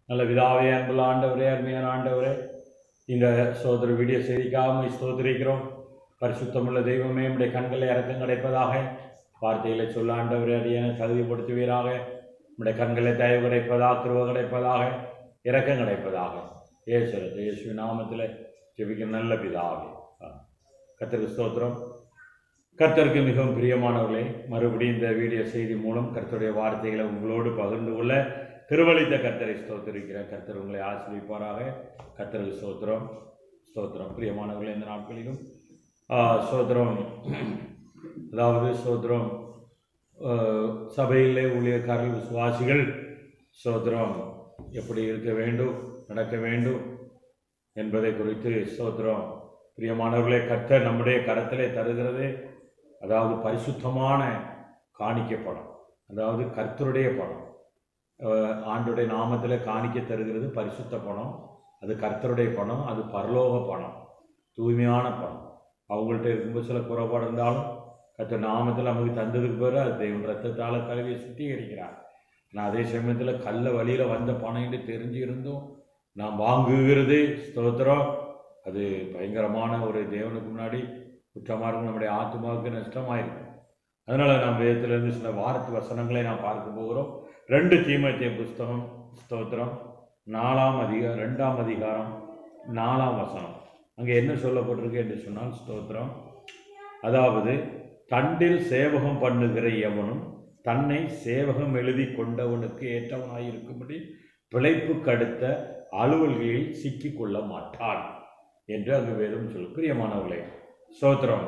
நல்ல விதாவே அன்புள்ள ஆண்டவரே அருமையான ஆண்டவரே இந்த சோதர வீடியோ செய்திக்காக ஸ்தோத்திரிக்கிறோம் பரிசுத்தமுள்ள தெய்வமே உடைய கண்களை இறக்கம் கிடைப்பதாக வார்த்தைகளை சொல்ல ஆண்டவரே அடியனை தகுதிப்படுத்துவீராக உடைய கண்களை தயவு கிடைப்பதாக கிருவ கிடைப்பதாக இறக்கம் கிடைப்பதாக ஏசுறது இயேசு நாமத்தில் ஜெபிக்கும் நல்ல பிதாவே கர்த்தருக்கு ஸ்தோத்திரம் கர்த்தருக்கு மிகவும் பிரியமானவர்களே மறுபடியும் இந்த வீடியோ செய்தி மூலம் கர்த்தருடைய வார்த்தைகளை உங்களோடு பகிர்ந்து கொள்ள திருவழித்த கர்த்தரை ஸ்தோத்திரிக்கிற கர்த்தர் உங்களை ஆசிரியப்பாராக கர்த்தருக்கு ஸ்தோத்திரம் ஸ்தோத்திரம் பிரியமானவர்களே இந்த நாட்களிலும் ஆ, ஸ்தோத்திரம் அதாவது ஸ்தோத்திரம் ஆ, சபையிலே ஊழியக்காரர்கள் விசுவாசிகள் ஸ்தோத்திரம் எப்படி இருக்க வேண்டும் நடக்க வேண்டும் என்பதை குறித்து ஸ்தோத்திரம் பிரியமானவர்களே கர்த்தர் நம்முடைய கரத்திலே தருகிறது அதாவது பரிசுத்தமான காணிக்க படம் அதாவது கர்த்தருடைய படம் அஹ் ஆண்டுடைய நாமத்தில் காணிக்க தருகிறது பரிசுத்த பணம் அது கர்த்தருடைய பணம் அது பரலோக பணம் தூய்மையான பணம் அவங்கள்ட்ட இருக்கும்போது சில குறைபாடு இருந்தாலும் கர்த்தர் நாமத்தில் நமக்கு தந்ததுக்கு பிறகு அது தெய்வம் ரத்தத்தால் கழுவியை சுத்திகரிக்கிறார் ஆனால் அதே சமயத்தில் கள்ள வழியில் வந்த பணம் என்று தெரிஞ்சு இருந்தும் நாம் வாங்குகிறது ஸ்தோத்திரம் அது பயங்கரமான ஒரு தேவனுக்கு முன்னாடி குற்றமாக இருக்கும் நம்முடைய ஆத்மாவுக்கு நஷ்டமாயிருக்கும் அதனால் நாம் வேதத்திலிருந்து சில வாரத்து வசனங்களை நாம் பார்க்க போகிறோம் ரெண்டு தீமத்திய புஸ்தகம் ஸ்தோத்திரம் நாலாம் அதிகாரம் ரெண்டாம் அதிகாரம் நாலாம் வசனம் அங்கே என்ன சொல்லப்பட்டிருக்கு என்று சொன்னால் ஸ்தோத்திரம் அதாவது தண்டில் சேவகம் பண்ணுகிற எவனும் தன்னை சேவகம் எழுதி கொண்டவனுக்கு ஏற்றவனாயிருக்கும்படி பிழைப்புக்கு அடுத்த அலுவல்களில் சிக்கிக் கொள்ள மாட்டான் என்று அங்கு வேதம் சொல்லு பிரியமானவர்களே ஸ்தோத்திரம்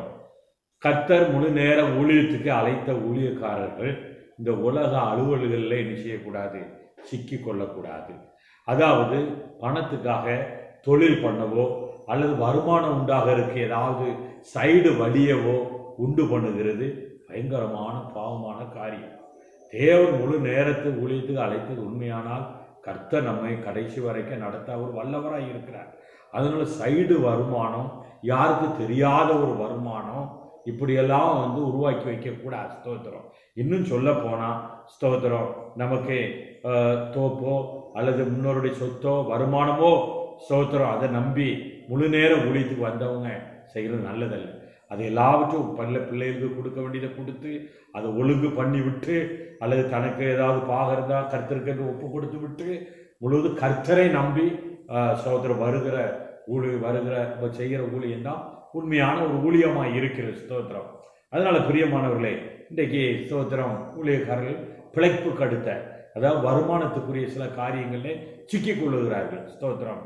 கத்தர் முழு நேர ஊழியத்துக்கு அழைத்த ஊழியக்காரர்கள் இந்த உலக அலுவல்களில் என்ன செய்யக்கூடாது சிக்கி கொள்ளக்கூடாது அதாவது பணத்துக்காக தொழில் பண்ணவோ அல்லது வருமானம் உண்டாக இருக்க ஏதாவது சைடு வழியவோ உண்டு பண்ணுகிறது பயங்கரமான பாவமான காரியம் தேவன் முழு நேரத்து ஊழியத்துக்கு அழைத்தது உண்மையானால் கர்த்தர் நம்மை கடைசி வரைக்கும் நடத்த அவர் வல்லவராய் இருக்கிறார் அதனால சைடு வருமானம் யாருக்கு தெரியாத ஒரு வருமானம் இப்படியெல்லாம் வந்து உருவாக்கி வைக்கக்கூடாது ஸ்தோத்திரம் இன்னும் சொல்ல போனால் ஸ்தோத்திரம் நமக்கு அஹ், தோப்போ அல்லது முன்னோருடைய சொத்தோ வருமானமோ ஸ்தோத்திரம் அதை நம்பி முழு நேர ஊழியத்துக்கு வந்தவங்க செய்கிறது நல்லதல்ல அது எல்லாவற்றும் பல்ல பிள்ளைகளுக்கு கொடுக்க வேண்டியதை கொடுத்து அதை ஒழுங்கு பண்ணி விட்டு அல்லது தனக்கு ஏதாவது பாக இருந்தால் கர்த்தருக்கு ஒப்பு கொடுத்து விட்டு முழுவதும் கர்த்தரை நம்பி ஆஹ், ஸ்தோத்திரம் வருகிற ஊழி வருகிற செய்கிற ஊழியம் தான் உண்மையான ஒரு ஊழியமாக இருக்கிறது ஸ்தோத்திரம் அதனால பிரியமானவர்களே இன்றைக்கு ஸ்தோத்திரம் ஊழியக்காரர்கள் பிழைப்புக்கு அடுத்த அதாவது வருமானத்துக்குரிய சில காரியங்களில் சிக்கிக் கொள்ளுகிறார்கள் ஸ்தோத்திரம்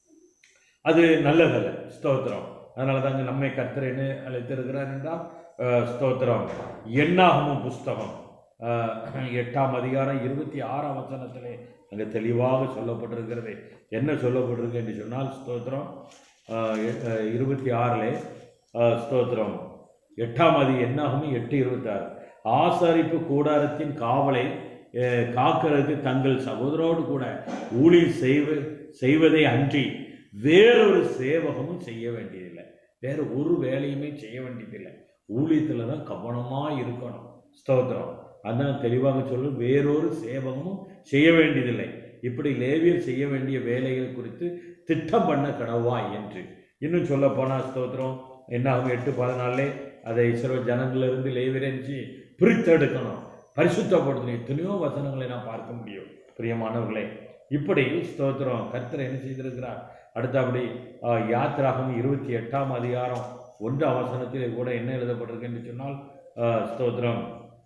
அது நல்லதல்ல ஸ்தோத்திரம் அதனால தாங்க நம்மை கர்த்தரேன்னு அழைத்திருக்கிறார் என்றால் அஹ், ஸ்தோத்திரம் எண்ணாகமும் புஸ்தகம் அஹ், எட்டாம் அதிகாரம் இருபத்தி ஆறாம் வசனத்திலே அங்கே தெளிவாக சொல்லப்பட்டிருக்கிறது என்ன சொல்லப்பட்டிருக்கு என்று சொன்னால் ஸ்தோத்திரம் அஹ், எ- அஹ், இருபத்தி ஆறிலே அஹ், ஸ்தோத்திரம் எட்டாம் அதி எண்ணாகமும் எட்டு இருபத்தாறு ஆசரிப்பு கூடாரத்தின் காவலை அஹ், காக்கிறதுக்கு தங்கள் சகோதரோடு கூட ஊழியர் செய்வ செய்வதை அன்றி வேறொரு சேவகமும் செய்ய வேண்டியதில்லை வேற ஒரு வேலையுமே செய்ய வேண்டியதில்லை ஊழியத்தில் தான் கவனமாக இருக்கணும் ஸ்தோத்திரம் அதான் தெளிவாக சொல்லும் வேறொரு சேவகமும் செய்ய வேண்டியதில்லை இப்படி லேவியர் செய்ய வேண்டிய வேலைகள் குறித்து திட்டம் பண்ண கடவா என்று இன்னும் சொல்ல போனால் ஸ்தோத்திரம் என்னாகும் எட்டு பதினாலே அதை சில ஜனங்களிலிருந்து லேவியரிஞ்சு பிரித்தெடுக்கணும் பரிசுத்தப்படுத்தணும் எத்தனையோ வசனங்களை நான் பார்க்க முடியும் பிரியமானவர்களே இப்படி ஸ்தோத்திரம் கர்த்தர் என்ன செய்திருக்கிறார் அடுத்தபடி ஆஹ், யாத்திராகம் இருபத்தி எட்டாம் அதிகாரம் ஒன்று அவசரத்திலே கூட என்ன எழுதப்பட்டிருக்கு என்று சொன்னால் ஆஹ், ஸ்தோத்திரம்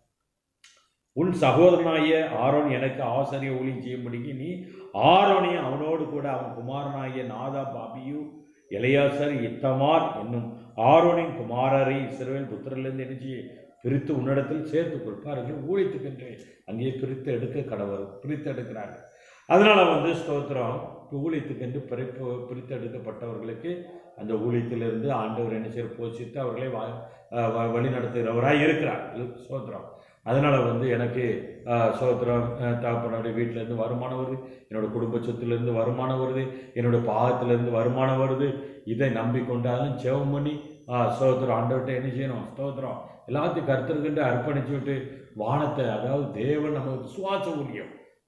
உன் சகோதரனாகிய ஆரோன் எனக்கு ஆசிரிய ஊழியம் செய்யும்படிக்கு நீ ஆரோனையும் அவனோடு கூட அவன் குமாரனாகிய நாதா பாபியு இளையாசர் இத்தமார் என்னும் ஆரோனின் குமாரரை இஸ்ரவேல் புத்திரிலிருந்து என்ன செய்ய பிரித்து உன்னிடத்தில் சேர்த்துக் கொள்பார்கள் ஊழியத்துக்கென்று அங்கே பிரித்து எடுக்க கடவர் பிரித்து எடுக்கிறார்கள் அதனால வந்து ஸ்தோத்திரம் ஊழியத்துக்கென்று பிரிப்பு பிரித்து எடுக்கப்பட்டவர்களுக்கு அந்த ஊழியத்திலிருந்து ஆண்டவர் என்ன செய்ய போஷித்து அவர்களை வா அஹ் வ- வழி நடத்துகிறவராய் இருக்கிறார் இது ஸ்தோத்திரம் அதனால் வந்து எனக்கு அஹ், ஸ்தோத்திரம் அஹ், தகப்பனுடைய வீட்டிலேருந்து வருமானம் வருது என்னோட குடும்ப சொத்துலேருந்து வருமானம் வருது என்னோட பாகத்திலேருந்து வருமானம் வருது இதை நம்பிக்கொண்டாலும் ஜெபம் பண்ணி அஹ், ஸ்தோத்திரம் ஆண்டவர்கிட்ட என்ன செய்யணும் ஸ்தோத்திரம் எல்லாத்தையும் கருத்திருக்கின்ற அர்ப்பணிச்சு விட்டு வானத்தை அதாவது தேவன் நமக்கு விசுவாச ஊழியம்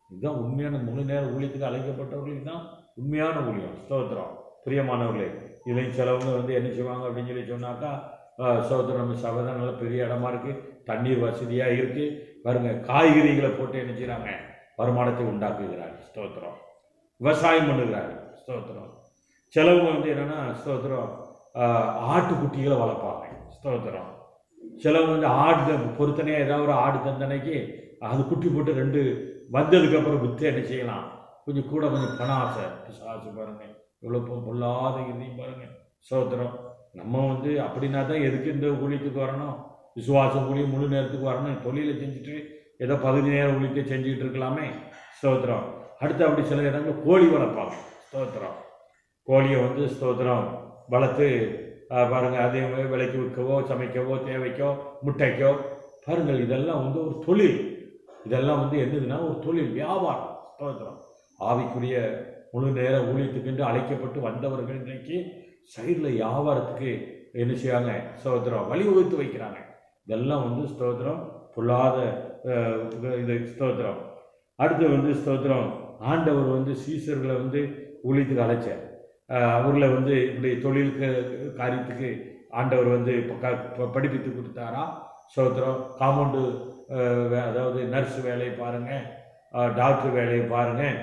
இதுதான் உண்மையான முழு நேர ஊழியத்துக்கு அழைக்கப்பட்டவர்களுக்கு தான் உண்மையான ஊழியம் ஸ்தோத்திரம் பிரியமானவர்களே இதுலையும் சிலவங்க வந்து என்ன செய்வாங்க அப்படின்னு சொல்லி சொன்னாக்கா ஆஹ், ஸ்தோத்திரம் நம்ம சபை தான் நல்ல பெரிய இடமா இருக்குது தண்ணீர் வசதியாக இருக்குது பாருங்க காய்கறிகளை போட்டு என்ன செய்கிறாங்க வருமானத்தை உண்டாக்குகிறார்கள் ஸ்தோத்திரம் விவசாயம் பண்ணுகிறார்கள் ஸ்தோத்திரம் சிலவங்க வந்து என்னென்னா ஸ்தோத்திரம் ஆஹ், ஆட்டுக்குட்டிகளை வளர்ப்பாங்க ஸ்தோத்திரம் சிலவங்க வந்து ஆடு பொறுத்தனையாக ஏதாவது ஒரு ஆடு தந்தனைக்கு அது குட்டி போட்டு ரெண்டு வந்ததுக்கப்புறம் வித்து என்ன செய்யலாம் கொஞ்சம் கூட கொஞ்சம் பண ஆசை ஆசை பாருங்க இவ்வளோ பொ- பொல்லாத இதையும் பாருங்க ஸ்தோத்திரம் நம்ம வந்து அப்படின்னா தான் எதுக்கு இந்த ஊழியத்துக்கு வரணும் விசுவாசம் ஊழியம் முழு நேரத்துக்கு வரணும் தொழிலை செஞ்சுட்டு ஏதோ பகுதி நேர ஊழியத்தை செஞ்சுக்கிட்டு இருக்கலாமே ஸ்தோத்திரம் அடுத்து அப்படி சில இடங்கள் கோழி வளர்ப்பாங்க ஸ்தோத்திரம் கோழியை வந்து ஸ்தோத்திரம் வளர்த்து ஆஹ், பாருங்க அதை விலைக்கு விற்கவோ சமைக்கவோ தேவைக்கோ முட்டைக்கோ பாருங்கள் இதெல்லாம் வந்து ஒரு தொழில் இதெல்லாம் வந்து என்னதுன்னா ஒரு தொழில் வியாபாரம் ஸ்தோத்திரம் ஆவிக்குரிய முழு நேர ஊழியத்துக்கென்று அழைக்கப்பட்டு வந்தவர்கள் இன்னைக்கு சைடில் வியாபாரத்துக்கு என்ன செய்யாங்க ஸ்தோத்திரம் வழிவகுத்து வைக்கிறாங்க இதெல்லாம் வந்து ஸ்தோத்திரம் பொல்லாத அஹ், இது- இது ஸ்தோத்திரம் அடுத்து வந்து ஸ்தோத்திரம் ஆண்டவர் வந்து சீசர்களை வந்து ஊழியத்துக்கு அழைச்சார் அஹ், அவர்களை வந்து இப்படி தொழிலுக்கு காரியத்துக்கு ஆண்டவர் வந்து ப- க- ப- படிப்பித்து கொடுத்தாரா ஸ்தோத்திரம் காம்பவுண்டு அதாவது நர்ஸ் வேலையை பாருங்கள் டாக்டர் வேலையை பாருங்கள்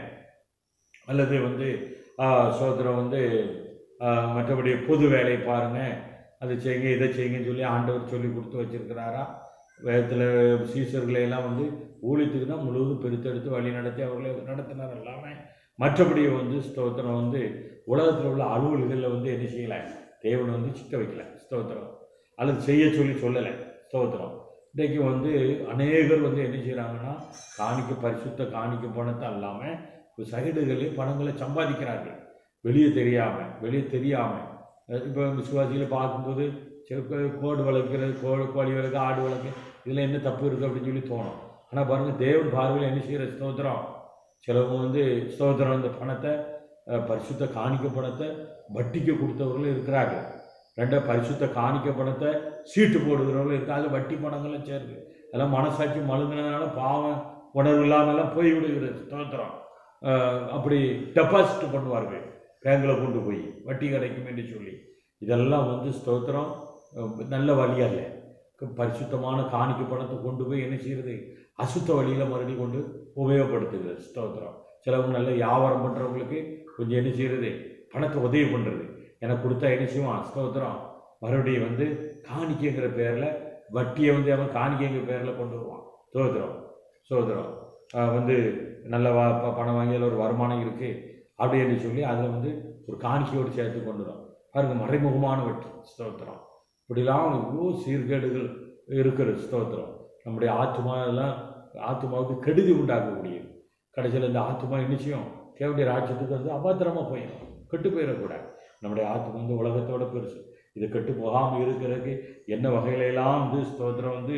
அல்லது வந்து ஆஹ், சோதரம் வந்து ஆஹ், மற்றபடி பொது வேலையை பாருங்கள் அதை செய்யுங்க இதை செய்யுங்கன்னு சொல்லி ஆண்டவர் சொல்லி கொடுத்து வச்சிருக்கிறாரா வேதத்தில் சீசர்களை எல்லாம் வந்து ஊழியத்துக்கு தான் முழுவதும் பிரித்தெடுத்து வழி நடத்தி அவர்களை நடத்தினார் எல்லாமே மற்றபடி வந்து ஸ்தோத்திரம் வந்து உலகத்தில் உள்ள அலுவல்களில் வந்து என்ன செய்யலை தேவனை வந்து சிக்க வைக்கல ஸ்தோத்திரம் அல்லது செய்ய சொல்லி சொல்லலை ஸ்தோத்திரம் இன்றைக்கு வந்து அநேகர் வந்து என்ன செய்கிறாங்கன்னா காணிக்க பரிசுத்த காணிக்க பணத்தை அல்லாமல் சைடுகளில் பணங்களை சம்பாதிக்கிறார்கள் வெளியே தெரியாமல் வெளியே தெரியாமல் இப்போ விசுவாசிகளை பார்க்கும்போது சரி, கோ- கோடு வளர்க்குறது கோழி கோழி வளர்க்கு ஆடு வளர்க்கு இதில் என்ன தப்பு இருக்குது அப்படின்னு சொல்லி தோணும் ஆனால் பாருங்கள் தேவன் பார்வையில் என்ன செய்கிற ஸ்தோத்திரம் சிலவங்க வந்து ஸ்தோத்திரம் இந்த பணத்தை அஹ், பரிசுத்த காணிக்க பணத்தை வட்டிக்கு கொடுத்தவர்களும் இருக்கிறார்கள் ரெண்டா பரிசுத்த காணிக்க பணத்தை சீட்டு போடுகிறவங்களும் இருக்கு அதில் வட்டி பணங்களும் சேருது அதெல்லாம் மனசாட்சி மழுங்கினதுனால பாவம் உணர்வு இல்லாமலாம் போய் விடுகிறது ஸ்தோத்திரம் அஹ், அப்படி டெபாசிட் பண்ணுவார்கள் பேங்கில் கொண்டு போய் வட்டி கிடைக்கும் என்று சொல்லி இதெல்லாம் வந்து ஸ்தோத்திரம் அஹ், நல்ல வழி அல்ல க- பரிசுத்தமான காணிக்க பணத்தை கொண்டு போய் என்ன செய்யறது அசுத்த வழியில் மறுபடியும் கொண்டு உபயோகப்படுத்துகிறது ஸ்தோத்திரம் சிலவங்க நல்ல வியாபாரம் பண்ணுறவங்களுக்கு கொஞ்சம் என்ன செய்யறது பணத்தை உதவி பண்ணுறது எனக்கு கொடுத்தா என்ன செய்வான் ஸ்தோத்திரம் மறுபடியும் வந்து காணிக்கைங்கிற பேரில் வட்டியை வந்து அவன் காணிக்கைங்கிற பேரில் கொண்டு வருவான் ஸ்தோத்திரம் ஸ்தோத்திரம் ஆஹ் வந்து நல்ல வா ப- பணம் வாங்கி அதில் ஒரு வருமானம் இருக்குது அப்படின்னு சொல்லி அதில் வந்து ஒரு காணிக்கையோடு சேர்த்து கொண்டு வரும் பாருங்க மறைமுகமான வட்டி ஸ்தோத்திரம் இப்படிலாம் இவ்வளோ சீர்கேடுகள் இருக்கிற ஸ்தோத்திரம் நம்முடைய ஆத்மா எல்லாம் ஆத்மாவுக்கு கெடுதி உண்டாக்கக்கூடியது கடைசியில் இந்த ஆத்மா நிச்சயம் தேவடைய ராஜ்யத்துக்கு வந்து அபாத்திரமாக போயிடும் கெட்டு போயிடக்கூடாது நம்முடைய ஆத்மா வந்து உலகத்தோட பெருசு இது கெட்டு போகாமல் இருக்கிறதுக்கு என்ன வகையிலெல்லாம் வந்து ஸ்தோத்திரம் வந்து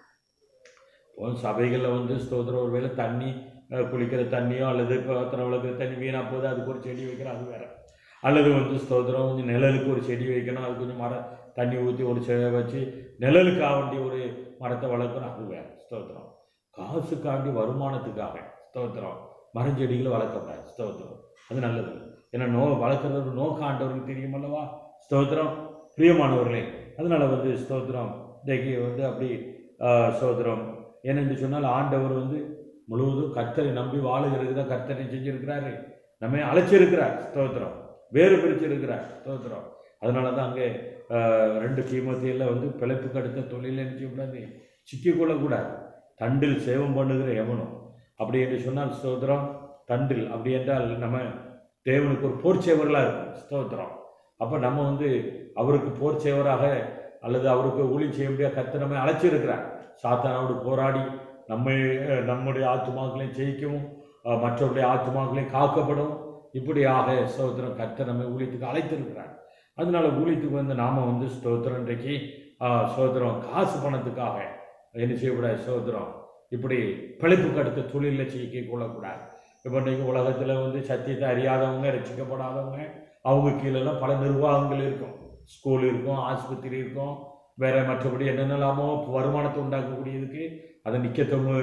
இப்போ சபைகளில் வந்து ஸ்தோத்திரம் ஒருவேளை தண்ணி அஹ், குளிக்கிற தண்ணியோ அல்லது பாத்திரம் விளக்குற தண்ணி வீணாக போகுது அதுக்கு ஒரு செடி வைக்கிறோம் அது வேற அல்லது வந்து ஸ்தோத்திரம் கொஞ்சம் நிழலுக்கு ஒரு செடி வைக்கணும் அது கொஞ்சம் மர தண்ணி ஊற்றி ஒரு செ வச்சு நிழலுக்காக வேண்டிய ஒரு மரத்தை வளர்க்கணும் அது வேற ஸ்தோத்திரம் காசுக்காண்டி வருமானத்துக்காக ஸ்தோத்திரம் மரஞ்செடிகளை வளர்க்கக்கூடாது ஸ்தோத்திரம் அது நல்லது ஏன்னா நோ வளர்க்குறது நோக்கம் ஆண்டவருக்கு தெரியும் அல்லவா ஸ்தோத்திரம் பிரியமானவர்களே அதனால வந்து ஸ்தோத்திரம் இன்றைக்கு வந்து அப்படி ஆஹ், ஸ்தோத்திரம் ஏனென்று சொன்னால் ஆண்டவர் வந்து முழுவதும் கர்த்தரை நம்பி வாழுகிறது தான் கர்த்தரை செஞ்சிருக்கிறாரு நம்ம அழைச்சிருக்கிறார் ஸ்தோத்திரம் வேறு பிரிச்சிருக்கிறார் ஸ்தோத்திரம் அதனால தான் அங்கே ஆஹ், ரெண்டு கீமத்தையில் வந்து பிழைப்புக்கு அடுத்த தொழில் என்ன செய்யக்கூடாது சிக்கிக்கொள்ளக்கூடாது தண்டில் சேவம் பண்ணுகிற எவனும் அப்படி என்று சொன்னால் ஸ்தோத்திரம் தண்டில் அப்படி என்றால் நம்ம தேவனுக்கு ஒரு போர்ச்சேவர்களாக இருக்கும் ஸ்தோத்திரம் அப்போ நம்ம வந்து அவருக்கு போர்ச்சேவராக அல்லது அவருக்கு ஊழி செய்ய முடியாத கத்தை நம்ம அழைச்சிருக்கிறார் சாத்தானோடு போராடி நம்மை அஹ், நம்முடைய ஆத்துமாக்களையும் ஜெயிக்கவும் அஹ், மற்றவருடைய ஆத்துமாக்களையும் காக்கப்படும் இப்படியாக ஸ்தோத்திரம் கர்த்தர் நம்மை ஊழியத்துக்கு அழைத்திருக்கிறார் அதனால ஊழியத்துக்கு வந்து நாம் வந்து ஸ்தோத்திரம் இன்றைக்கு ஆஹ், ஸ்தோத்திரம் காசு பணத்துக்காக என்ன செய்யக்கூடாது ஸ்தோத்திரம் இப்படி பிழைப்புக்கு அடுத்த தொழிலில் சிக்கி கொள்ளக்கூடாது இப்போ இன்றைக்கி உலகத்தில் வந்து சத்தியத்தை அறியாதவங்க ரசிக்கப்படாதவங்க அவங்க கீழெல்லாம் பல நிர்வாகங்கள் இருக்கும் ஸ்கூல் இருக்கும் ஆஸ்பத்திரி இருக்கும் வேற மற்றபடி என்னென்னலாமோ வருமானத்தை உண்டாக்கக்கூடியதுக்கு அதை நிற்க தொங்கு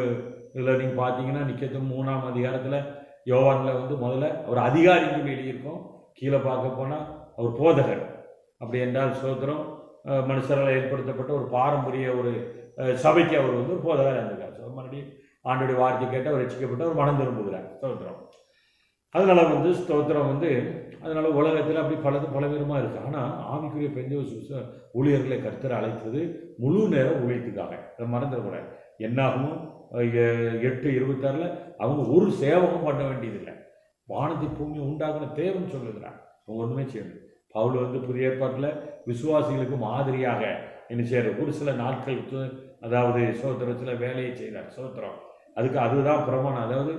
இதில் நீங்கள் பார்த்தீங்கன்னா நிற்கிறது மூணாம் அதிகாரத்தில் யோவானில் வந்து முதல்ல அவர் அதிகாரின்னு சொல்லி எழுதியிருக்கோம் கீழே பார்க்க போனால் அவர் போதகர் அப்படி என்றால் சோத்திரம் அஹ், மனுஷரால் ஏற்படுத்தப்பட்ட ஒரு பாரம்பரிய ஒரு அஹ், சபைக்கு அவர் வந்து ஒரு போதகராக இருந்திருக்கார் ஸோ மறுபடியும் ஆண்டுடைய வார்த்தை கேட்டு அவர் ரசிக்கப்பட்டு அவர் மனம் திரும்புகிறார் ஸ்தோத்திரம் அதனால வந்து ஸ்தோத்திரம் வந்து அதனால உலகத்தில் அப்படி பலது பலவிதமாக இருக்குது ஆனால் ஆவிக்குரிய பெஞ்ச ஊழியர்களை கர்த்தர் அழைத்தது முழு நேரம் ஊழியத்துக்காக அதை மறந்துடக்கூடாது என்னாகும் அஹ், எ- எட்டு இருபத்தாறில் அவங்க ஒரு சேவகம் பண்ண வேண்டியதில்லை வானத்தை பூமி உண்டாக்குன தேவன் சொல்லுகிறார் அவங்க ஒன்றுமே செய்யணும் பவுல் வந்து புதிய ஏற்பாட்டில் விசுவாசிகளுக்கு மாதிரியாக என்ன செய்யறது ஒரு சில நாட்கள் து- அதாவது சோத்திரத்தில் வேலையை செய்தார் சோத்திரம் அதுக்கு அதுதான் பிரமாணம் அதாவது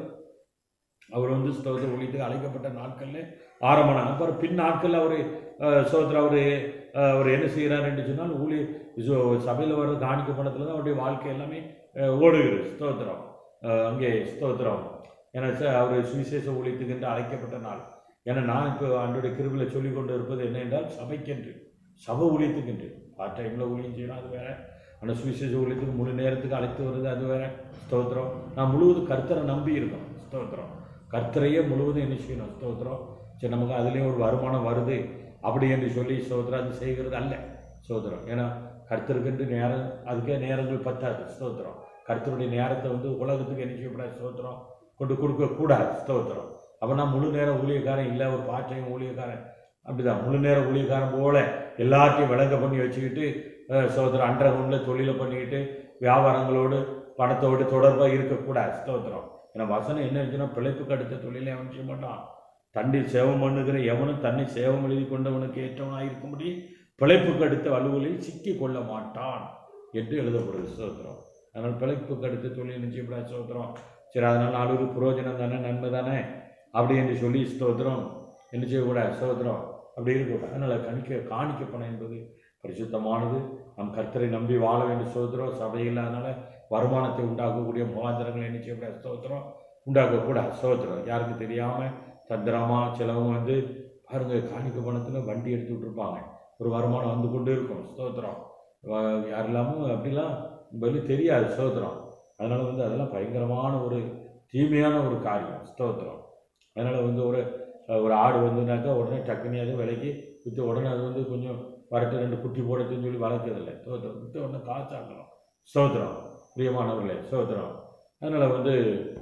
அவர் வந்து ஸ்தோத்திர ஊழியத்துக்கு அழைக்கப்பட்ட நாட்களில் ஆரம்பம் அப்புறம் பின் நாட்களில் அவர் சோத்திரம் அவர் அவர் என்ன செய்கிறார் என்று சொன்னால் ஊழிய சபையில் வர்ற காணிக்க பணத்தில் தான் அவருடைய வாழ்க்கை எல்லாமே அஹ், ஓடுகிறது ஸ்தோத்திரம் அஹ், அங்கே ஸ்தோத்திரம் ஏன்னா சார் அவர் சுவிசேஷ ஊழியத்துக்கு என்று அழைக்கப்பட்ட நாள் ஏன்னா நான் இப்போ அன்றைய கிருபில் சொல்லிக் கொண்டு இருப்பது என்ன என்றால் சபைக்கென்று சபை ஊழியத்துக்கென்று பார்ட் டைமில் ஊழியம் செய்யணும் அது வேற ஆனால் சுவிசேஷ ஊழியத்துக்கு முழு நேரத்துக்கு அழைத்து வருது அது வேற ஸ்தோத்திரம் நான் முழுவதும் கர்த்தரை நம்பி இருக்கோம் ஸ்தோத்திரம் கர்த்தரையே முழுவதும் என்ன செய்யணும் ஸ்தோத்திரம் சரி நமக்கு அதுலேயும் ஒரு வருமானம் வருது அப்படி என்று சொல்லி ஸ்தோத்திரம் அது செய்கிறது அல்ல ஸ்தோத்திரம் ஏன்னா கர்த்தருக்கென்று நேரம் அதுக்கே நேரங்கள் பத்தாது ஸ்தோத்திரம் கர்த்தருடைய நேரத்தை வந்து உலகத்துக்கு என்ன செய்யக்கூடாது ஸ்தோத்திரம் கொண்டு கொடுக்கக்கூடாது ஸ்தோத்திரம் அப்போ நான் முழு நேரம் ஊழியக்காரன் இல்லை ஒரு பார்ட் டைம் ஊழியக்காரன் அப்படிதான் முழு நேர ஊழியக்காரன் போல எல்லாத்தையும் விளங்க பண்ணி வச்சுக்கிட்டு அஹ், ஸ்தோத்திரம் அன்றகுண்டில் தொழிலை பண்ணிக்கிட்டு வியாபாரங்களோடு பணத்தோடு தொடர்பாக இருக்கக்கூடாது ஸ்தோத்திரம் ஏன்னா வசனம் என்ன இருந்துச்சுன்னா பிழைப்புக்கு அடுத்த தொழிலை அவன் செய்ய மாட்டான் தன்னை சேவம் பண்ணுகிற எவனும் தன்னை சேவம் எழுதி கொண்டவனுக்கு ஏற்றவனாக இருக்கும்படி பிழைப்புக்கு அடுத்த அலுவலில் சிக்கி கொள்ள மாட்டான் என்று எழுதப்படுது ஸ்தோத்திரம் அதனால் பிழைப்புக்கு அடுத்த தொழில் நிச்சயப்படாது ஸ்தோத்திரம் சரி அதனால் நாலு புரோஜனம் தானே நன்மை தானே அப்படி என்று சொல்லி ஸ்தோத்திரம் என்ன செய்யக்கூடாது ஸ்தோத்திரம் அப்படி இருக்கக்கூடாது அதனால் கணிக்க காணிக்க பணம் என்பது பரிசுத்தமானது நம் கர்த்தரை நம்பி வாழ வேண்டிய ஸ்தோத்திரம் சபையில் அதனால் வருமானத்தை உண்டாக்கக்கூடிய முகாந்திரங்களை என்ன செய்யக்கூடாது ஸ்தோத்திரம் உண்டாக்கக்கூடாது ஸ்தோத்திரம் யாருக்கு தெரியாமல் தந்திரமா சிலவங்க வந்து பாருங்க காணிக்க பணத்தில் வண்டி எடுத்து விட்டுருப்பாங்க ஒரு வருமானம் வந்து கொண்டு இருக்கும் ஸ்தோத்திரம் வ- யாரெல்லாமும் அப்படிலாம் வெளி தெரியாது ஸ்தோத்திரம் அதனால் வந்து அதெல்லாம் பயங்கரமான ஒரு தீமையான ஒரு காரியம் ஸ்தோத்திரம் அதனால் வந்து ஒரு ஒரு ஆடு வந்துனாக்கா உடனே டக்குனி அது விலைக்கு விற்று உடனே அது வந்து கொஞ்சம் வரட்டு ரெண்டு குட்டி போடட்டுன்னு சொல்லி வளர்க்கறதில்ல ஸ்தோத்திரம் விற்று உடனே காய்ச்சாக்கணும் ஸ்தோத்திரம் பிரியமானவர்களே ஸ்தோத்திரம் அதனால் வந்து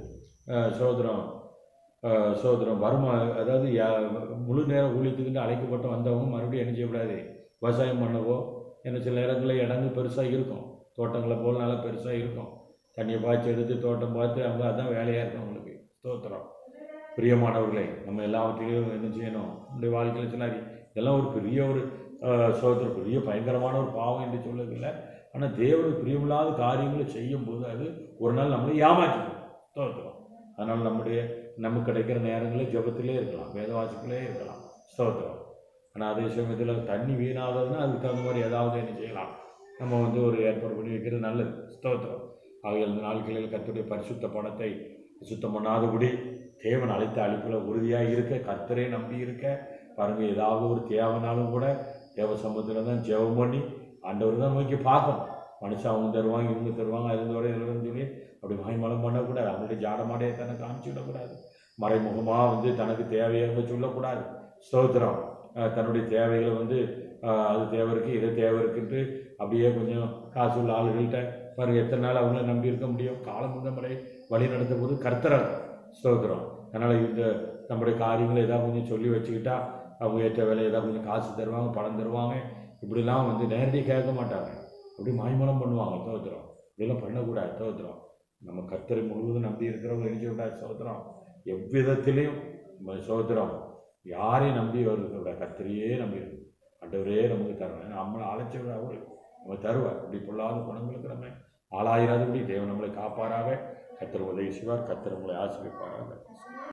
அஹ், ஸ்தோத்திரம் அஹ், ஸ்தோத்திரம் வருமா அதாவது யா- முழு நேரம் ஊழியத்துக்கு அழைக்கப்பட்டு வந்தவங்க மறுபடியும் என்ன செய்யக்கூடாது விவசாயம் பண்ணவோ என்ன சில நேரங்களில் இடங்கு பெருசாக இருக்கும் தோட்டங்களை போல் நல்லா பெருசாக இருக்கும் தண்ணியை பாய்ச்சி எடுத்து தோட்டம் பார்த்து அவங்க அதான் வேலையாக இருக்கும் அவங்களுக்கு ஸ்தோத்திரம் பிரியமானவர்களே நம்ம எல்லாவற்றையும் என்ன செய்யணும் நம்முடைய வாழ்க்கையில் சில இதெல்லாம் ஒரு பெரிய ஒரு அஹ், ஸ்தோத்திரம் பெரிய பயங்கரமான ஒரு பாவம் என்று சொல்லவில்லை ஆனால் தேவனுக்கு பிரியமில்லாத காரியங்களை செய்யும்போது அது ஒரு நாள் நம்மளை ஏமாற்றிடும் ஸ்தோத்திரம் அதனால் நம்முடைய நமக்கு கிடைக்கிற நேரங்களில் ஜெபத்திலே இருக்கலாம் வேதவாசிப்பிலே இருக்கலாம் ஸ்தோத்திரம் ஆனால் அதே சமயத்தில் தண்ணி வீணாகுதுன்னா அதுக்கு தகுந்த மாதிரி ஏதாவது என்ன செய்யலாம் நம்ம வந்து ஒரு ஏற்பாடு பண்ணி வைக்கிறது நல்லது ஸ்தோத்திரம் ஆகையால் இந்த நாட்களில் கர்த்தருடைய பரிசுத்த பணத்தை சுத்தம் பண்ணாதபடி தேவன் அழைத்த அழைப்பில் உறுதியாக இருக்க கர்த்தரை நம்பி இருக்க பாருங்க ஏதாவது ஒரு தேவைனாலும் கூட தேவ சம்பந்தத்தில் தான் ஜெபம் பண்ணி ஆண்டவர் தான் நோக்கி பார்க்கணும் மனுஷன் அவங்க தருவாங்க இவங்க தருவாங்க அது வரை இதுன்னு சொல்லி அப்படி மாய்மலம் பண்ணக்கூடாது அவங்களுடைய ஜாடமாடையை தன்னை காமிச்சு விடக்கூடாது மறைமுகமாக வந்து தனக்கு தேவையாக சொல்லக்கூடாது ஸ்தோத்திரம் அஹ் தன்னுடைய தேவைகளை வந்து அஹ் அது தேவை இருக்குது இது தேவை இருக்குன்ட்டு அப்படியே கொஞ்சம் காசு உள்ள ஆளுகள்கிட்ட பாருங்க எத்தனை நாள் அவங்கள நம்பி இருக்க முடியும் காலம் இந்த முறை வழி நடத்த போது கர்த்தரர் ஸ்தோத்திரம் அதனால் இந்த நம்முடைய காரியங்களை ஏதாவது கொஞ்சம் சொல்லி வச்சுக்கிட்டா அவங்க ஏற்ற வேலை ஏதாவது கொஞ்சம் காசு தருவாங்க பணம் தருவாங்க இப்படிலாம் வந்து நேரடியாக கேட்க மாட்டாங்க அப்படி மாய்மலம் பண்ணுவாங்க ஸ்தோத்திரம் இதெல்லாம் பண்ணக்கூடாது ஸ்தோத்திரம் நம்ம கர்த்தரை முழுவதும் நம்பி இருக்கிறவங்க என்ன செய்யக்கூடாது ஸ்தோத்திரம் எவ்விதத்திலையும் நம்ம ஸ்தோத்திரம் யாரையும் நம்பி வருகிறோட கர்த்தரையே நம்பி இருக்கு ஆண்டவரே நமக்கு தருவேன் நம்மளை அழைச்சவர் அவர் நம்ம தருவார் இப்படி பொல்லாத குணங்களுக்கு நம்ம ஆளாயிராதபடி தேவன் நம்மளை காப்பாராக கர்த்தர் உதவி செய்வார் கர்த்தர் உங்களை ஆசிரியப்பாராக